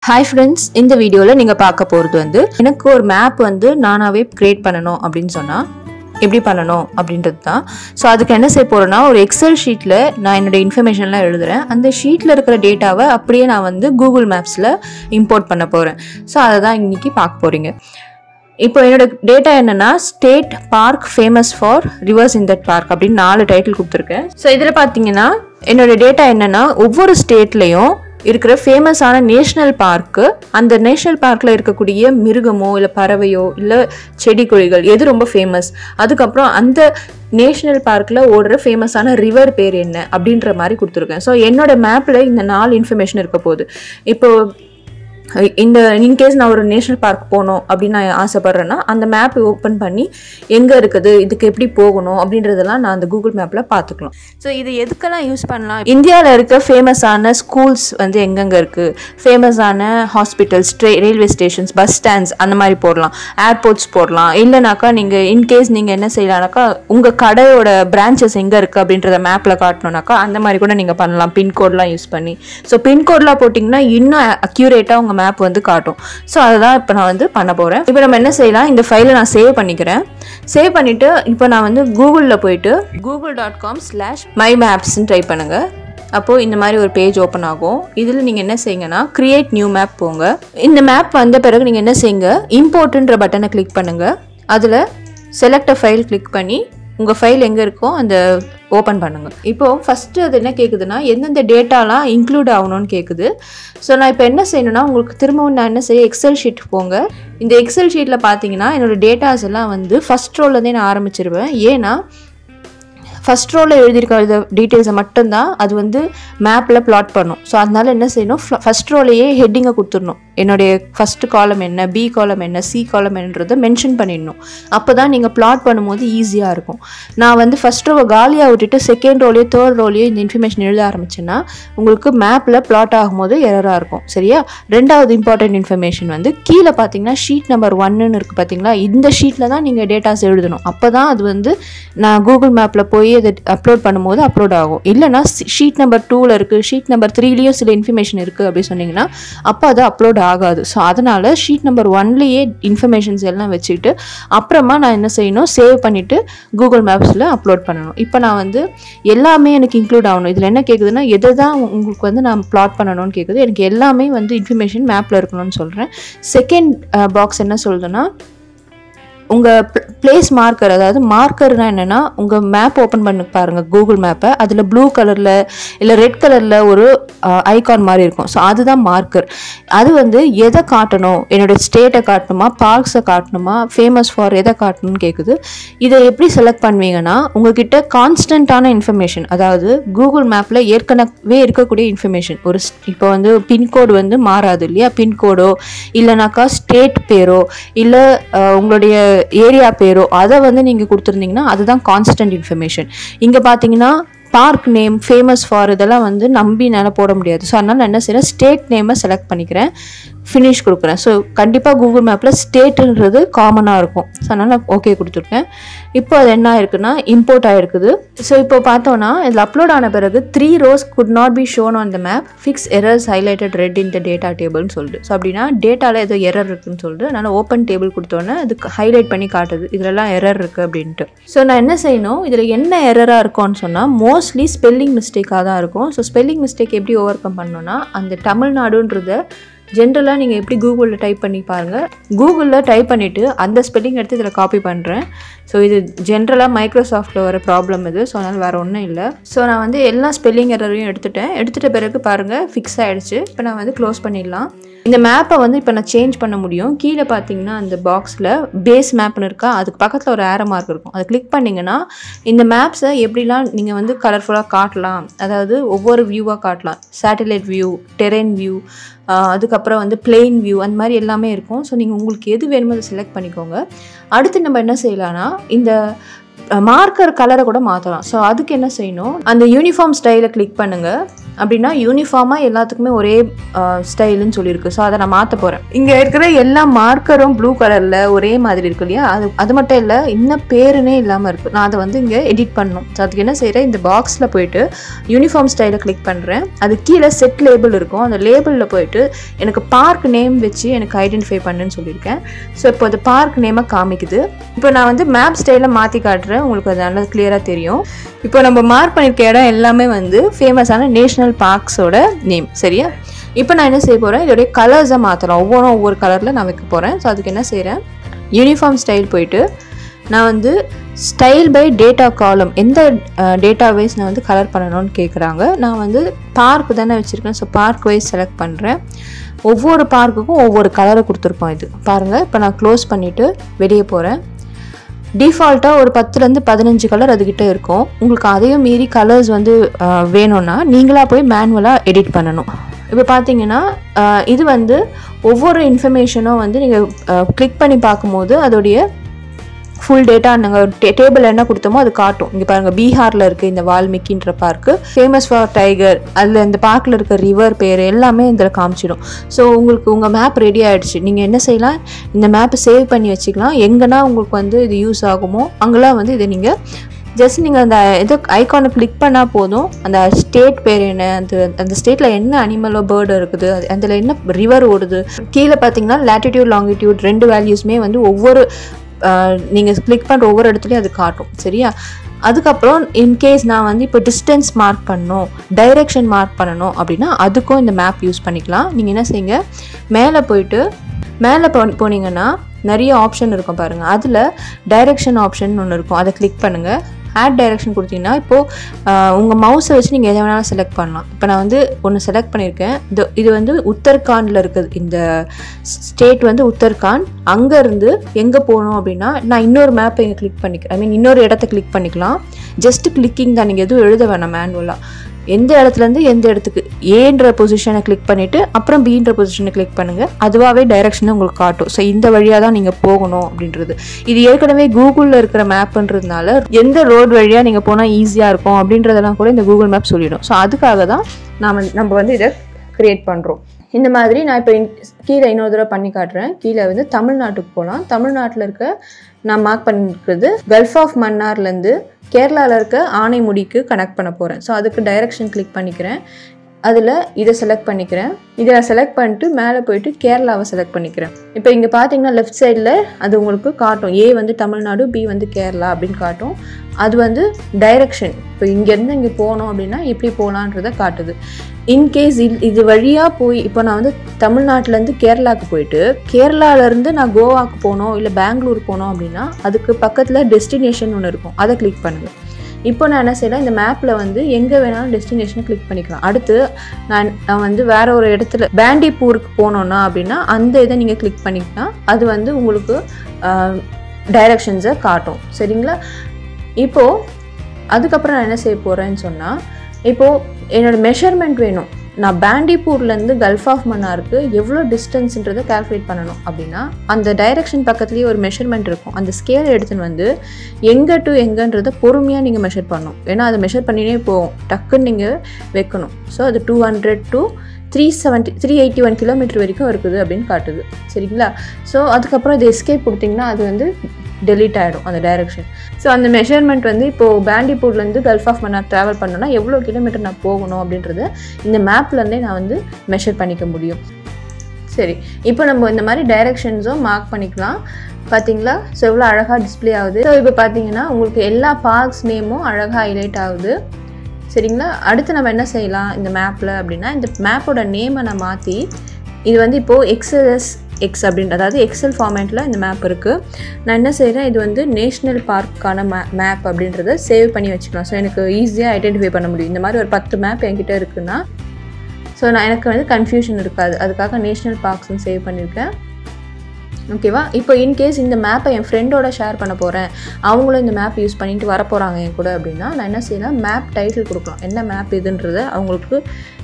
hi friends இந்த வீடியோவில் நீங்கள் பார்க்க போகிறது வந்து எனக்கு ஒரு மேப் வந்து நானாகவே க்ரியேட் பண்ணணும் அப்படின்னு சொன்னால் எப்படி பண்ணணும் அப்படின்றது தான் ஸோ அதுக்கு என்ன செய்ய போகிறேன்னா ஒரு எக்ஸல் ஷீட்டில் நான் என்னோட இன்ஃபர்மேஷன்லாம் எழுதுறேன் அந்த ஷீட்டில் இருக்கிற டேட்டாவை அப்படியே நான் வந்து கூகுள் மேப்ஸில் இம்போர்ட் பண்ண போகிறேன் ஸோ அதை தான் இன்னைக்கு பார்க்க போகிறீங்க இப்போ என்னோட டேட்டா என்னன்னா state park famous for rivers in that park அப்படின்னு நாலு டைட்டில் கொடுத்துருக்கேன் ஸோ இதில் பார்த்தீங்கன்னா என்னோட டேட்டா என்னன்னா ஒவ்வொரு ஸ்டேட்லேயும் இருக்கிற ஃபேமஸான நேஷ்னல் பார்க்கு அந்த நேஷ்னல் பார்க்கில் இருக்கக்கூடிய மிருகமோ இல்லை பறவையோ இல்லை செடி கொடிகள் எது ரொம்ப ஃபேமஸ் அதுக்கப்புறம் அந்த நேஷ்னல் பார்க்கில் ஓடுற ஃபேமஸான ரிவர் பேர் என்ன அப்படின்ற மாதிரி கொடுத்துருக்கேன் ஸோ என்னோட மேப்பில் இந்த நாலு இன்ஃபர்மேஷன் இருக்க போகுது இப்போ இந்த இன்கேஸ் நான் ஒரு நேஷனல் பார்க் போகணும் அப்படின்னு நான் ஆசைப்பட்றேன்னா அந்த மேப் ஓப்பன் பண்ணி எங்கே இருக்குது இதுக்கு எப்படி போகணும் அப்படின்றதெல்லாம் நான் அந்த கூகுள் மேப்பில் பார்த்துக்கலாம் ஸோ இது எதுக்கெல்லாம் யூஸ் பண்ணலாம் இந்தியாவில் இருக்க ஃபேமஸான ஸ்கூல்ஸ் வந்து எங்கெங்கே இருக்குது ஃபேமஸான ஹாஸ்பிட்டல்ஸ் ட்ரெ ரயில்வே ஸ்டேஷன்ஸ் பஸ் ஸ்டாண்ட்ஸ் அந்த மாதிரி போடலாம் ஏர்போர்ட்ஸ் போடலாம் இல்லைனாக்கா நீங்கள் இன்கேஸ் நீங்கள் என்ன செய்யலாம்னாக்கா உங்கள் கடையோட பிரான்ச்சஸ் எங்கே இருக்குது அப்படின்றத மேப்பில் காட்டணும்னாக்கா அந்த மாதிரி கூட நீங்கள் பண்ணலாம் பின்கோட்லாம் யூஸ் பண்ணி ஸோ பின்கோட்லாம் போட்டிங்கன்னா இன்னும் அக்யூரேட்டாக உங்கள் மேப் வந்து காட்டும் ஸோ அதுதான் இப்போ நான் வந்து பண்ண போகிறேன் இப்போ நம்ம என்ன செய்யலாம் இந்த ஃபைலை நான் சேவ் பண்ணிக்கிறேன் சேவ் பண்ணிவிட்டு இப்போ நான் வந்து கூகுளில் போயிட்டு Google dot com slash my மேப்ஸ்ன்னு டைப் பண்ணுங்கள் அப்போது இந்த மாதிரி ஒரு பேஜ் ஓப்பன் ஆகும் இதில் நீங்கள் என்ன செய்யுங்கன்னா க்ரியேட் நியூ மேப் போங்க இந்த மேப் வந்த பிறகு நீங்கள் என்ன செய்யுங்க இம்போர்ட்டுன்ற பட்டனை கிளிக் பண்ணுங்கள் அதில் செலக்ட் ஃபைல் கிளிக் பண்ணி உங்கள் ஃபைல் எங்கே இருக்கோ அந்த ஓப்பன் பண்ணுங்கள் இப்போது ஃபஸ்ட்டு அது என்ன கேட்குதுன்னா எந்தெந்த டேட்டாலாம் இன்க்ளூட் ஆகணும்னு கேட்குது ஸோ நான் இப்போ என்ன செய்யணும்னா உங்களுக்கு திரும்பவும் நான் என்ன செய்ய எக்ஸல் ஷீட் போங்க இந்த எக்ஸல் ஷீட்டில் பார்த்தீங்கன்னா என்னோடய டேட்டாஸ் எல்லாம் வந்து ஃபஸ்ட் ரோல்லேருந்தே நான் ஆரம்பிச்சிருவேன் ஏன்னா ஃபஸ்ட் ரோவில் எழுதியிருக்க டீட்டெயில்ஸை மட்டும்தான் அது வந்து மேப்பில் பிளாட் பண்ணும் ஸோ அதனால என்ன செய்யணும் ஃபஸ்ட் ரோலையே ஹெட்டிங்கை கொடுத்துடணும் என்னுடைய ஃபஸ்ட்டு காலம் என்ன பி காலம் என்ன சி காலம் என்னன்றதை மென்ஷன் பண்ணிடணும் அப்போ தான் நீங்கள் பிளாட் பண்ணும்போது ஈஸியாக இருக்கும் நான் வந்து ஃபஸ்ட் ரோவை காலியாக விட்டுட்டு செகண்ட் ரோலையோ தேர்ட் ரோலையோ இந்த இன்ஃபர்மேஷன் எழுத ஆரம்பிச்சேன்னா உங்களுக்கு மேப்பில் பிளாட் ஆகும்போது எரராக இருக்கும் சரியா ரெண்டாவது இம்பார்ட்டன்ட் இன்ஃபர்மேஷன் வந்து கீழே பார்த்தீங்கன்னா ஷீட் நம்பர் ஒன்னுன்னு இருக்குது பார்த்தீங்களா இந்த ஷீட்டில் தான் நீங்கள் டேட்டாஸ் எழுதணும் அப்போ தான் அது வந்து நான் கூகுள் மேப்பில் போய் அதை அப்லோட் பண்ணும்போது அப்லோட் ஆகும் இல்லைனா ஷீட் நம்பர் டூவில் இருக்குது ஷீட் நம்பர் த்ரீலேயும் சில இன்ஃபர்மேஷன் இருக்குது அப்படின்னு சொன்னீங்கன்னா அப்போ அது அப்லோட் ஆகாது ஸோ அதனால் ஷீட் நம்பர் ஒன்லேயே இன்ஃபர்மேஷன்ஸ் எல்லாம் வச்சுக்கிட்டு அப்புறமா நான் என்ன செய்யணும் சேவ் பண்ணிவிட்டு கூகுள் மேப்ஸில் அப்லோட் பண்ணணும் இப்போ நான் வந்து எல்லாமே எனக்கு இன்க்ளூட் ஆகணும் இதில் என்ன கேட்குதுன்னா எதை தான் உங்களுக்கு வந்து நான் பிளாட் பண்ணணும்னு கேட்குது எனக்கு எல்லாமே வந்து இன்ஃபர்மேஷன் மேப்பில் இருக்கணும்னு சொல்கிறேன் செகண்ட் பாக்ஸ் என்ன சொல்லுதுன்னா உங்கள் பிளேஸ் மார்க்கர் அதாவது மார்க்கர்னால் என்னென்னா உங்கள் மேப் ஓப்பன் பண்ணி பாருங்கள் கூகுள் மேப்பை அதில் ப்ளூ கலரில் இல்லை ரெட் கலரில் ஒரு ஐகான் மாதிரி இருக்கும் ஸோ அதுதான் மார்க்கர் அது வந்து எதை காட்டணும் என்னோடய ஸ்டேட்டை காட்டணுமா பார்க்ஸை காட்டணுமா ஃபேமஸ் ஃபார் எதை காட்டணும்னு கேட்குது இதை எப்படி செலக்ட் பண்ணுவீங்கன்னா உங்ககிட்ட கான்ஸ்டண்ட்டான இன்ஃபர்மேஷன் அதாவது கூகுள் மேப்பில் ஏற்கனவே இருக்கக்கூடிய இன்ஃபர்மேஷன் ஒரு இப்போ வந்து பின்கோடு வந்து மாறாது இல்லையா பின்கோடோ இல்லைனாக்கா ஸ்டேட் பேரோ இல்லை உங்களுடைய ஏரியா பேரோ அதை வந்து நீங்கள் கொடுத்துருந்தீங்கன்னா அதுதான் கான்ஸ்டன்ட் இன்ஃபர்மேஷன் இங்கே பார்த்தீங்கன்னா பார்க் நேம் ஃபேமஸ் ஃபார் இதெல்லாம் வந்து நம்பி என்னால் போட முடியாது ஸோ அதனால் நான் என்ன செய்கிறேன் ஸ்டேட் நேமை செலக்ட் பண்ணிக்கிறேன் ஃபினிஷ் கொடுக்குறேன் ஸோ கண்டிப்பாக கூகுள் மேப்பில் ஸ்டேட்டுன்றது காமனாக இருக்கும் ஸோ அதனால் நான் ஓகே கொடுத்துருக்கேன் இப்போ அது என்ன ஆயிருக்குன்னா இம்போர்ட் ஆகிருக்குது ஸோ இப்போ பார்த்தோன்னா இதில் அப்லோட் ஆன பிறகு three rows could not be shown on the map fix errors highlighted red in the data டேபிள்னு சொல்லிட்டு ஸோ அப்படின்னா டேட்டாவில் ஏதோ எரர் இருக்குன்னு சொல்லிட்டு அதனால் ஓப்பன் டேபிள் கொடுத்தோன்னே அதுக்கு ஹைலைட் பண்ணி காட்டுது இதிலலாம் எரர் இருக்குது அப்படின்ட்டு ஸோ நான் என்ன செய்யணும் இதில் என்ன எரராக இருக்கும்னு சொன்னால் மோஸ்ட்லி ஸ்பெல்லிங் மிஸ்டேக்காக தான் இருக்கும் ஸோ ஸ்பெல்லிங் மிஸ்டேக் எப்படி ஓவர் கம் பண்ணணும்னா அந்த தமிழ்நாடுன்றத ஜென்ரலாக நீங்கள் எப்படி கூகுளில் டைப் பண்ணி பாருங்கள் கூகுளில் டைப் பண்ணிவிட்டு அந்த ஸ்பெல்லிங் எடுத்து இதில் காப்பி பண்ணுறேன் ஸோ இது ஜென்ரலாக மைக்ரோசாஃப்ட்டில் வர ப்ராப்ளம் இது ஸோ அதனால் வேறு ஒன்றும் இல்லை ஸோ நான் வந்து எல்லா ஸ்பெல்லிங் எரரையும் எடுத்துட்டேன் எடுத்துகிட்ட பிறகு பாருங்கள் ஃபிக்ஸ் ஆகிடுச்சு இப்போ நான் வந்து க்ளோஸ் பண்ணிடலாம் இந்த மேப்பை வந்து இப்போ நான் சேஞ்ச் பண்ண முடியும் கீழே பார்த்தீங்கன்னா அந்த பாக்ஸில் பேஸ் மேப்னு இருக்கா அதுக்கு பக்கத்தில் ஒரு ஏரோ மார்க் இருக்கும் அதை கிளிக் பண்ணிங்கன்னா இந்த மேப்ஸை எப்படிலாம் நீங்கள் வந்து கலர்ஃபுல்லாக காட்டலாம் அதாவது ஒவ்வொரு வியூவாக காட்டலாம் சேட்டலைட் வியூ டெரென் வியூ அதுக்கப்புறம் வந்து பிளெயின் வியூ அந்த மாதிரி எல்லாமே இருக்கும் ஸோ நீங்கள் உங்களுக்கு எது வேணுமோ அதை செலக்ட் பண்ணிக்கோங்க அடுத்து நம்ம என்ன செய்யலாம்னா இந்த மார்க்கர் கலரை கூட மாற்றலாம் ஸோ அதுக்கு என்ன செய்யணும் அந்த யூனிஃபார்ம் ஸ்டைலை கிளிக் பண்ணுங்கள் அப்படின்னா யூனிஃபார்மாக எல்லாத்துக்குமே ஒரே ஸ்டைலுன்னு சொல்லியிருக்கு ஸோ அதை நான் மாற்ற போகிறேன் இங்கே இருக்கிற எல்லா மார்க்கரும் ப்ளூ கலரில் ஒரே மாதிரி இருக்கு இல்லையா அது அது மட்டும் இல்லை இன்னும் பேருனே இல்லாமல் இருக்குது நான் அதை வந்து இங்கே எடிட் பண்ணணும் ஸோ அதுக்கு என்ன செய்கிறேன் இந்த பாக்ஸில் போயிட்டு யூனிஃபார்ம் ஸ்டைலை கிளிக் பண்ணுறேன் அது கீழே செட் லேபிள் இருக்கும் அந்த லேபிளில் போயிட்டு எனக்கு பார்க் நேம் வச்சு எனக்கு ஐடென்டிஃபை பண்ணுன்னு சொல்லியிருக்கேன் ஸோ இப்போ அது பார்க் நேமை காமிக்குது இப்போ நான் வந்து மேப் ஸ்டைலில் மாற்றி காட்டுறேன் உங்களுக்கு அது நல்லா கிளியராக தெரியும் இப்போ நம்ம மார்க் பண்ணியிருக்க இடம் எல்லாமே வந்து ஃபேமஸான நேஷ்னல் பார்க்ஸோட நேம் சரியா இப்போ நான் என்ன செய்ய போகிறேன் இதோடைய கலர்ஸை மாற்றலாம் ஒவ்வொன்றும் ஒவ்வொரு கலரில் நான் வைக்க போகிறேன் ஸோ அதுக்கு என்ன செய்கிறேன் யூனிஃபார்ம் ஸ்டைல் போயிட்டு நான் வந்து ஸ்டைல் பை டேட்டா காலம் எந்த டேட்டா வைஸ் நான் வந்து கலர் பண்ணணும்னு கேட்குறாங்க நான் வந்து பார்க் தானே வச்சுருக்கேன் ஸோ பார்க் வைஸ் செலக்ட் பண்ணுறேன் ஒவ்வொரு பார்க்குக்கும் ஒவ்வொரு கலரை கொடுத்துருக்கோம் இது பாருங்கள் இப்போ நான் க்ளோஸ் பண்ணிவிட்டு வெளியே போகிறேன் டிஃபால்ட்டாக ஒரு பத்துலேருந்து பதினஞ்சு கலர் அதுக்கிட்ட இருக்கும் உங்களுக்கு அதையும் மீறி கலர்ஸ் வந்து அஹ், வேணும்னா நீங்களாக போய் மேனுவலாக எடிட் பண்ணணும் இப்போ பார்த்தீங்கன்னா அஹ், இது வந்து ஒவ்வொரு இன்ஃபர்மேஷனும் வந்து நீங்கள் கிளிக் பண்ணி பார்க்கும்போது அதோடைய ஃபுல் டேட்டா நாங்கள் டே டேபிள் என்ன கொடுத்தோமோ அது காட்டும் இங்கே பாருங்கள் பீகாரில் இருக்குது இந்த வால்மீகின்ற பார்க்கு ஃபேமஸ் ஃபார் டைகர் அதில் இந்த பார்க்கில் இருக்க ரிவர் பேர் எல்லாமே இதில் காமிச்சிடும் ஸோ உங்களுக்கு உங்கள் மேப் ரெடி ஆகிடுச்சு நீங்கள் என்ன செய்யலாம் இந்த மேப்பை சேவ் பண்ணி வச்சுக்கலாம் எங்கன்னா உங்களுக்கு வந்து இது யூஸ் ஆகுமோ அங்கெல்லாம் வந்து இதை நீங்கள் ஜஸ்ட் நீங்கள் அந்த இது ஐக்கானை கிளிக் பண்ணால் போதும் அந்த ஸ்டேட் பேர் என்ன அந்த அந்த ஸ்டேட்டில் என்ன அனிமலோ பேர்டு இருக்குது அது அதில் என்ன ரிவர் ஓடுது கீழே பார்த்தீங்கன்னா லேட்டிடியூட் லாங்கிடியூட் ரெண்டு வேல்யூஸுமே வந்து ஒவ்வொரு நீங்கள் கிளிக் பண்ணுற ஒவ்வொரு இடத்துலையும் அது காட்டும் சரியா அதுக்கப்புறம் இன்கேஸ் நான் வந்து இப்போ டிஸ்டன்ஸ் மார்க் பண்ணணும் டைரெக்ஷன் மார்க் பண்ணணும் அப்படின்னா அதுக்கும் இந்த மேப் யூஸ் பண்ணிக்கலாம் நீங்கள் என்ன செய்யுங்க மேலே போயிட்டு மேலே போ போனீங்கன்னா நிறைய ஆப்ஷன் இருக்கும் பாருங்கள் அதில் டைரெக்ஷன் ஆப்ஷன் ஒன்று இருக்கும் அதை கிளிக் பண்ணுங்கள் ஆட் டைரெக்ஷன் கொடுத்தீங்கன்னா இப்போது உங்கள் மவுஸை வச்சு நீங்கள் எதை வேணாலும் செலக்ட் பண்ணலாம் இப்போ நான் வந்து ஒன்று செலக்ட் பண்ணியிருக்கேன் இது இது வந்து உத்தரகாண்டில் இருக்குது இந்த ஸ்டேட் வந்து உத்தரகாண்ட் அங்கேருந்து எங்கே போகணும் அப்படின்னா நான் இன்னொரு மேப்பை இங்கே கிளிக் பண்ணிக்கிறேன் ஐ மீன் இன்னொரு இடத்த கிளிக் பண்ணிக்கலாம் ஜஸ்ட் கிளிக்கிங் தான் நீங்கள் எதுவும் எழுத வேணாம் மேனுவலாக எந்த இடத்துலேருந்து எந்த இடத்துக்கு ஏன்ற பொசிஷனை கிளிக் பண்ணிவிட்டு அப்புறம் பீன்ற பொசிஷனை கிளிக் பண்ணுங்கள் அதுவாகவே டைரெக்ஷனை உங்களுக்கு காட்டும் ஸோ இந்த வழியாக தான் நீங்கள் போகணும் அப்படின்றது இது ஏற்கனவே கூகுளில் இருக்கிற மேப்புன்றதுனால எந்த ரோடு வழியாக நீங்கள் போனால் ஈஸியாக இருக்கும் அப்படின்றதெல்லாம் கூட இந்த கூகுள் மேப் சொல்லிடும் ஸோ அதுக்காக தான் நாம் நம்ம வந்து இதை க்ரியேட் பண்ணுறோம் இந்த மாதிரி நான் இப்போ கீழே இன்னொரு தடவை பண்ணி காட்டுறேன் கீழே வந்து தமிழ்நாட்டுக்கு போகலாம் தமிழ்நாட்டில் இருக்க நான் மார்க் பண்ணிருக்கிறது கல்ஃப் ஆஃப் மன்னார்லேருந்து கேரளாவில் இருக்க ஆனைமுடிக்கு கனெக்ட் பண்ண போகிறேன் ஸோ அதுக்கு டைரெக்ஷன் கிளிக் பண்ணிக்கிறேன் அதில் இதை செலக்ட் பண்ணிக்கிறேன் இதை நான் செலக்ட் பண்ணிட்டு மேலே போயிட்டு கேரளாவை செலக்ட் பண்ணிக்கிறேன் இப்போ இங்கே பார்த்தீங்கன்னா லெஃப்ட் சைடில் அது உங்களுக்கு காட்டும் ஏ வந்து தமிழ்நாடு பி வந்து கேரளா அப்படின்னு காட்டும் அது வந்து டைரெக்ஷன் இப்போ இங்கேருந்து இங்கே போனோம் அப்படின்னா எப்படி போகலான்றதை காட்டுது இன்கேஸ் இது இது வழியாக போய் இப்போ நான் வந்து தமிழ்நாட்டிலேருந்து கேரளாவுக்கு போயிட்டு கேரளாவிலேருந்து நான் கோவாக்கு போகணும் இல்லை பெங்களூர் போனோம் அப்படின்னா அதுக்கு பக்கத்தில் டெஸ்டினேஷன் ஒன்று இருக்கும் அதை கிளிக் பண்ணுங்கள் இப்போ நான் என்ன செய்யலாம் இந்த மேப்பில் வந்து எங்கே வேணாலும் டெஸ்டினேஷனை கிளிக் பண்ணிக்கலாம் அடுத்து நான் நான் வந்து வேற ஒரு இடத்துல பேண்டிப்பூருக்கு போனோன்னா அப்படின்னா அந்த இதை நீங்கள் கிளிக் பண்ணிக்கலாம் அது வந்து உங்களுக்கு டைரக்ஷன்ஸை காட்டும் சரிங்களா இப்போது அதுக்கப்புறம் நான் என்ன செய்ய போகிறேன்னு சொன்னால் இப்போது என்னோடய மெஷர்மெண்ட் வேணும் நான் பேண்டிப்பூர்லேருந்து கல்ஃப் ஆஃப் மன்னாருக்கு எவ்வளோ டிஸ்டன்ஸ்ன்றதை கால்குலேட் பண்ணணும் அப்படின்னா அந்த டைரெக்ஷன் பக்கத்துலேயே ஒரு மெஷர்மெண்ட் இருக்கும் அந்த ஸ்கேல் எடுத்துன்னு வந்து எங்கே டு எங்கன்றதை பொறுமையாக நீங்கள் மெஷர் பண்ணணும் ஏன்னா அதை மெஷர் பண்ணினே போகும் டக்குன்னு நீங்கள் வைக்கணும் ஸோ அது two hundred to three seventy three eighty one kilometre வரைக்கும் இருக்குது அப்படின்னு காட்டுது சரிங்களா ஸோ அதுக்கப்புறம் இது எஸ்கேப் கொடுத்தீங்கன்னா அது வந்து டெலீட் ஆகிடும் அந்த டைரெக்ஷன் ஸோ அந்த மெஷர்மெண்ட் வந்து இப்போது பேண்டிப்பூர்லேருந்து கல்ஃப் ஆஃப் மன்னார் ட்ராவல் பண்ணணும்னா எவ்வளோ கிலோமீட்டர் நான் போகணும் அப்படின்றத இந்த மேப்லேருந்தே நான் வந்து மெஷர் பண்ணிக்க முடியும் சரி இப்போ நம்ம இந்த மாதிரி டைரெக்ஷன்ஸும் மார்க் பண்ணிக்கலாம் பார்த்தீங்களா ஸோ எவ்வளோ அழகாக டிஸ்ப்ளே ஆகுது ஸோ இப்போ பார்த்தீங்கன்னா உங்களுக்கு எல்லா பார்க்ஸ் நேமும் அழகாக ஹைலைட் ஆகுது சரிங்களா அடுத்து நம்ம என்ன செய்யலாம் இந்த மேப்பில் அப்படின்னா இந்த மேப்போட நேமை நான் மாற்றி இது வந்து இப்போது எக்ஸ்எல்எஸ் எக்ஸ் அப்படின்ற அதாவது எக்ஸல் ஃபார்மேட்டில் இந்த மேப் இருக்குது நான் என்ன செய்கிறேன் இது வந்து நேஷ்னல் பார்க்கான மே மேப் அப்படின்றத சேவ் பண்ணி வச்சுக்கலாம் ஸோ எனக்கு ஈஸியாக ஐடென்டிஃபை பண்ண முடியும் இந்த மாதிரி ஒரு பத்து மேப் என்கிட்ட இருக்குன்னா ஸோ நான் எனக்கு வந்து கன்ஃபியூஷன் இருக்காது அதுக்காக நேஷ்னல் பார்க்ஸ்னு சேவ் பண்ணியிருக்கேன் ஓகேவா இப்போ இன்கேஸ் இந்த மேப்பை என் ஃப்ரெண்டோட ஷேர் பண்ண போகிறேன் அவங்களும் இந்த மேப் யூஸ் பண்ணிட்டு வர போகிறாங்க என் கூட அப்படின்னா நான் என்ன செய்யலாம் மேப் டைட்டில் கொடுக்கலாம் என்ன மேப் இதுன்றதை அவங்களுக்கு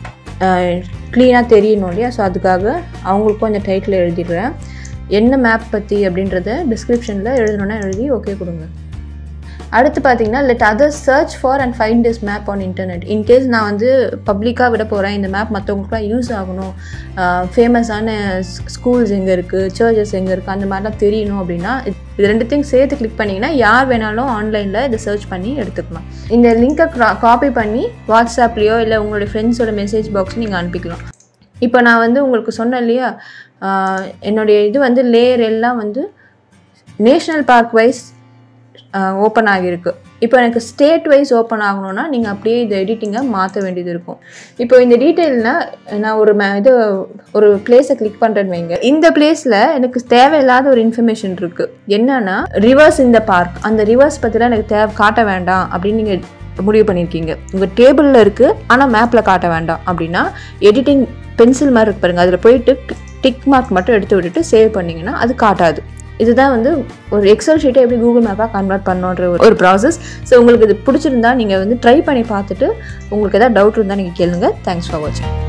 க்ளீனாக தெரியணும் இல்லையா ஸோ அதுக்காக அவங்களுக்கும் அந்த டைட்டில் எழுதிடுறேன் என்ன மேப் பற்றி அப்படின்றத டிஸ்கிரிப்ஷனில் எழுதணுன்னா எழுதி ஓகே கொடுங்க அடுத்து பார்த்தீங்கன்னா let others search for and find this map on internet in case நான் வந்து பப்ளிக்காக விட போகிறேன் இந்த மேப் மற்றவங்களுக்குலாம் யூஸ் ஆகணும் ஃபேமஸான ஸ்கூல்ஸ் எங்கே இருக்குது சர்ச்சஸ் எங்கே இருக்குது அந்த மாதிரிலாம் தெரியணும் அப்படின்னா இது ரெண்டுத்தையும் சேர்த்து கிளிக் பண்ணிங்கன்னா யார் வேணாலும் ஆன்லைனில் இதை சர்ச் பண்ணி எடுத்துக்கலாம் இந்த லிங்க்கை காப்பி பண்ணி வாட்ஸ்அப்லேயோ இல்லை உங்களுடைய ஃப்ரெண்ட்ஸோட மெசேஜ் பாக்ஸ் நீங்கள் அனுப்பிக்கலாம் இப்போ நான் வந்து உங்களுக்கு சொன்னேன் இல்லையா ஆஹ் என்னுடைய இது வந்து லேயர் எல்லாம் வந்து நேஷ்னல் பார்க் வைஸ் ஓப்பன் ஆகியிருக்கு இப்போ எனக்கு ஸ்டேட் வைஸ் ஓப்பன் ஆகணும்னா நீங்கள் அப்படியே இந்த எடிட்டிங்கை மாற்ற வேண்டியது இருக்கும் இப்போ இந்த டீட்டெயில்னால் நான் ஒரு ம இது ஒரு பிளேஸை கிளிக் பண்ணுறேன்னு வைங்க இந்த பிளேஸில் எனக்கு தேவையில்லாத ஒரு இன்ஃபர்மேஷன் இருக்குது என்னன்னா ரிவர்ஸ் இந்த பார்க் அந்த ரிவர்ஸ் பற்றிலாம் எனக்கு தேவை காட்ட வேண்டாம் அப்படின்னு நீங்கள் முடிவு பண்ணியிருக்கீங்க உங்கள் டேபிளில் இருக்குது ஆனால் மேப்பில் காட்ட வேண்டாம் அப்படின்னா எடிட்டிங் பென்சில் மாதிரி இருக்கு பாருங்க அதில் போயிட்டு டிக் மார்க் மட்டும் எடுத்து விட்டுட்டு சேவ் பண்ணிங்கன்னா அது காட்டாது இதுதான் வந்து ஒரு எக்ஸல் ஷீட்டை எப்படி கூகுள் மேப்பாக கன்வெர்ட் பண்ணோன்ற ஒரு- ஒரு ப்ராசஸ் ஸோ உங்களுக்கு இது பிடிச்சிருந்தா நீங்கள் வந்து ட்ரை பண்ணி பார்த்துட்டு உங்களுக்கு எதாவது டவுட் இருந்தால் நீங்கள் கேளுங்க தேங்க்ஸ் ஃபார் வாட்சிங்